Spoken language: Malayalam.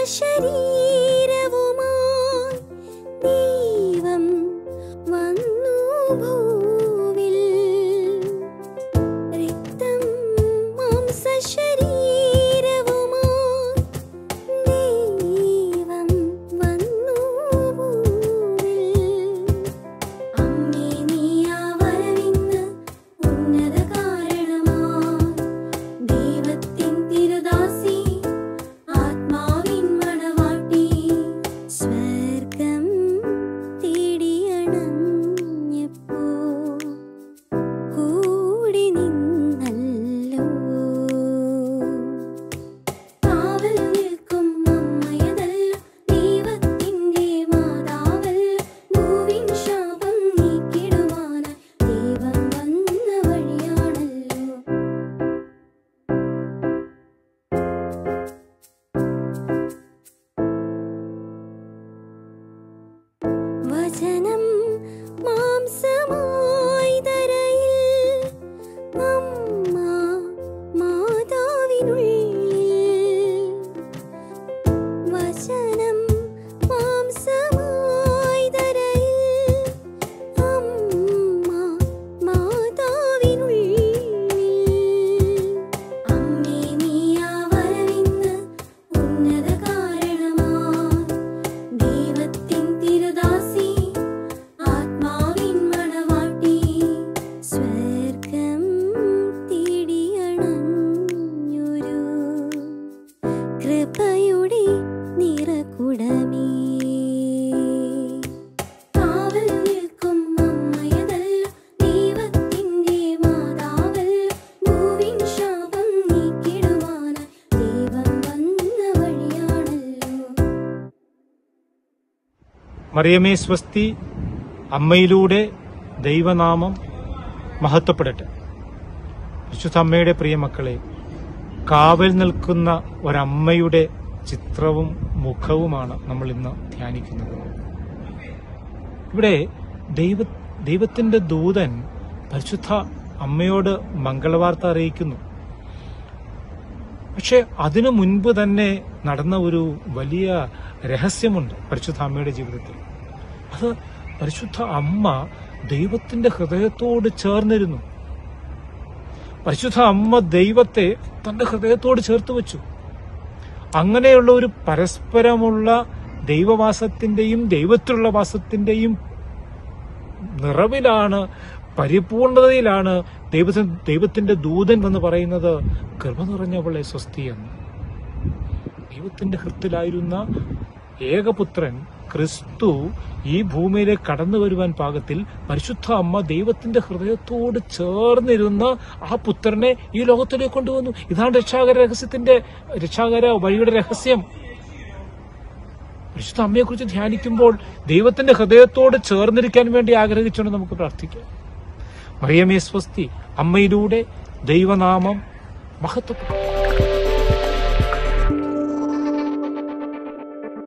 മാംസശരീരവുമായി ദൈവം വന്നു ഭൂവിൽ രക്തം മാംസശരീരവുമായി ദൈവം വന്നു ഭൂവിൽ അമ്മേ നീയാ വരവിന്ന് ഉന്നത കാരണമായി ദൈവത്തിൻ തിരുദാസി ആത്മാവിൻ മണവാട്ടി സ്വർഗം തേടിയണഞ്ഞപ്പോ കൂടി നിന്നല്ലോ കാവൽ നിൽക്കും അമ്മയതല്ലോ ദൈവത്തിൻ്റെ മാതാവല്ലോ ഭൂവിൻ ശാപം നീക്കിടുവാനായി ദൈവം വന്ന വഴിയാണല്ലോ വചനം മാംസമായി തരയിൽ അമ്മ മാതാവിനുള്ളിൽ വചനം മാംസമായി തരയിൽ അമ്മ മാതാവിനുള്ളിൽ അമ്മേ നീയാ വരവിന്ന് ഉന്നത കാരണമായി ദൈവത്തിൻ തിരുദാസി ആത്മാവിൻ മണവാട്ടി സ്വർഗം തേടിയണഞ്ഞൊരു കൃപയുടെ നിറകുടമേ കാവൽ നിൽക്കും അമ്മയതല്ലോ ദൈവത്തിൻ്റെ മാതാവല്ലോ ഭൂവിൻ ശാപം നീക്കിടുവാനായി ദൈവം വന്ന വഴിയാണല്ലോ മറിയമേ സ്വസ്തി അമ്മയിലൂടെ ദൈവനാമം മഹത്വപ്പെടട്ടെ വിശുദ്ധ അമ്മയുടെ പ്രിയ മക്കളെ കാവൽ നിൽക്കുന്ന ഒരമ്മയുടെ ചിത്രവും മുഖവുമാണ് നമ്മൾ ഇന്ന് ധ്യാനിക്കുന്നത് ഇവിടെ ദൈവ ദൈവത്തിന്റെ ദൂതൻ പരിശുദ്ധ അമ്മയോട് മംഗളവാർത്ത അറിയിക്കുന്നു പക്ഷെ അതിനു മുൻപ് തന്നെ നടന്ന ഒരു വലിയ രഹസ്യമുണ്ട് പരിശുദ്ധ അമ്മയുടെ ജീവിതത്തിൽ അത് പരിശുദ്ധ അമ്മ ദൈവത്തിന്റെ ഹൃദയത്തോട് ചേർന്നിരുന്നു പരിശുദ്ധ അമ്മ ദൈവത്തെ തന്റെ ഹൃദയത്തോട് ചേർത്ത് വെച്ചു അങ്ങനെയുള്ള ഒരു പരസ്പരമുള്ള ദൈവവാസത്തിന്റെയും ദൈവത്തിലുള്ള വാസത്തിന്റെയും നിറവിലാണ് പരിപൂർണതയിലാണ് ദൈവത്തിന് ദൈവത്തിന്റെ ദൂതൻ എന്ന് പറയുന്നത് കൃപ നിറഞ്ഞവളെ സ്വസ്തി എന്ന് ദൈവത്തിന്റെ ഹൃത്തിലായിരുന്ന ഏകപുത്രൻ ക്രിസ്തു ഈ ഭൂമിയിലേക്ക് കടന്നു വരുവാൻ പാകത്തിൽ പരിശുദ്ധ അമ്മ ദൈവത്തിന്റെ ഹൃദയത്തോട് ചേർന്നിരുന്ന ആ പുത്രനെ ഈ ലോകത്തിലേക്ക് കൊണ്ടുവന്നു ഇതാണ് രക്ഷാകര രഹസ്യത്തിന്റെ രക്ഷാകര വഴിയുടെ രഹസ്യം പരിശുദ്ധ അമ്മയെക്കുറിച്ച് ധ്യാനിക്കുമ്പോൾ ദൈവത്തിന്റെ ഹൃദയത്തോട് ചേർന്നിരിക്കാൻ വേണ്ടി ആഗ്രഹിച്ചുകൊണ്ട് നമുക്ക് പ്രാർത്ഥിക്കാം മറിയമേ സ്വസ്തി അമ്മയിലൂടെ ദൈവനാമം മഹത്വപ്പെടും